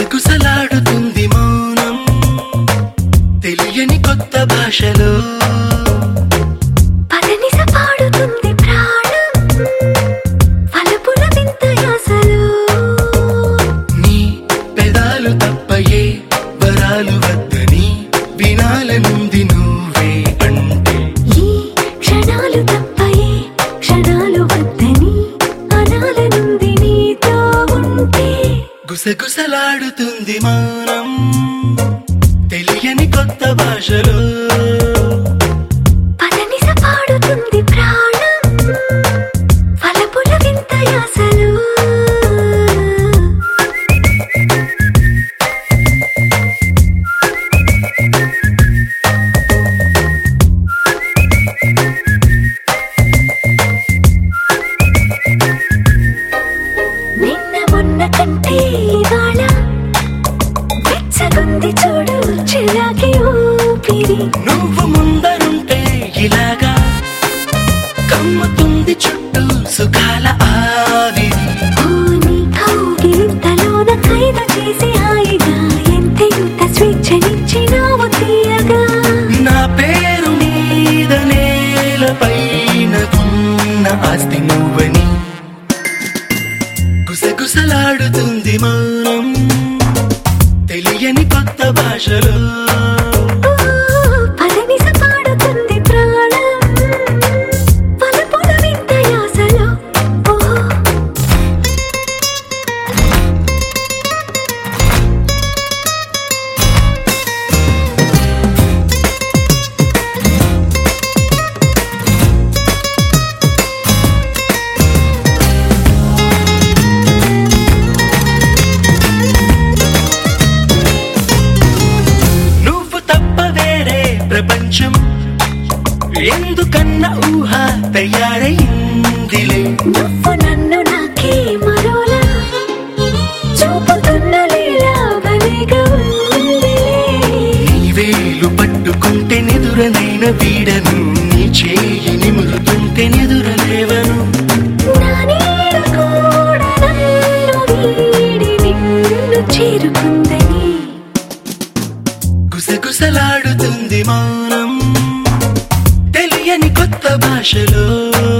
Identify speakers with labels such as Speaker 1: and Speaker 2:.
Speaker 1: గుసగుసలాడుతుంది మౌనం తెలియని కొత్త భాషలో
Speaker 2: పదనిస పాడుతుంది ప్రాణం పలుపుల వింత యాసలో
Speaker 1: నీ పెదాలు తప్పయే వరాలు వద్దని వినాలనుంది నువ్వే అంటే
Speaker 2: ఈ క్షణాలు తప్పయే క్షణాలు వద్దని అనాలనుంది నీతో ఉంటే
Speaker 1: గుసగుసలాడుతుంది మౌనం తెలియని కొత్త భాషలో
Speaker 2: పదనిస పాడుతుంది ప్రాణం పలుపుల వింత యాసలో నిన్న మొన్న కంటే ఇవాళ వెచ్చగుంది చూడు చిరాకి ఊపిరి
Speaker 1: నువ్వు ముందరుంటే ఇలాగా కమ్ముతుంది చుట్టూ సుఖాల ఆవిరి
Speaker 2: పోని కౌగిలింతలోన ఖైదు చేసి హాయిగా ఎంతెంత స్వేచ్ఛనిచ్చినావు తీయగా
Speaker 1: నా పేరు మీద నేలపైన ఉన్న ఆస్తి నువ్వని గుసగుసలాడుతుంది మౌనం తెలియని కొత్త భాషలో
Speaker 2: ఓ, పదనిస పాడుతుంది ప్రాణం పలుపుల వింత యాసలో ఓ
Speaker 1: నువ్వు తప్ప వేరే ప్రపంచం ఎందుకన్న ఊహ తయారైందిలే
Speaker 2: నువ్వు నన్ను నాకే మరోలా చూపుతున్న లీలా భలేగా ఉందిలే.
Speaker 1: నీ వేలు పట్టుకుంటే నిదురనైన వీడను నీ చేయి నిమురుతుంటే నిదురలేవను
Speaker 2: నా నీడ కూడా నన్ను వీడి నిన్ను చేరుకుందని
Speaker 1: గుసగుసలాడుతుంది మౌనం తెలియని కొత్త భాషలో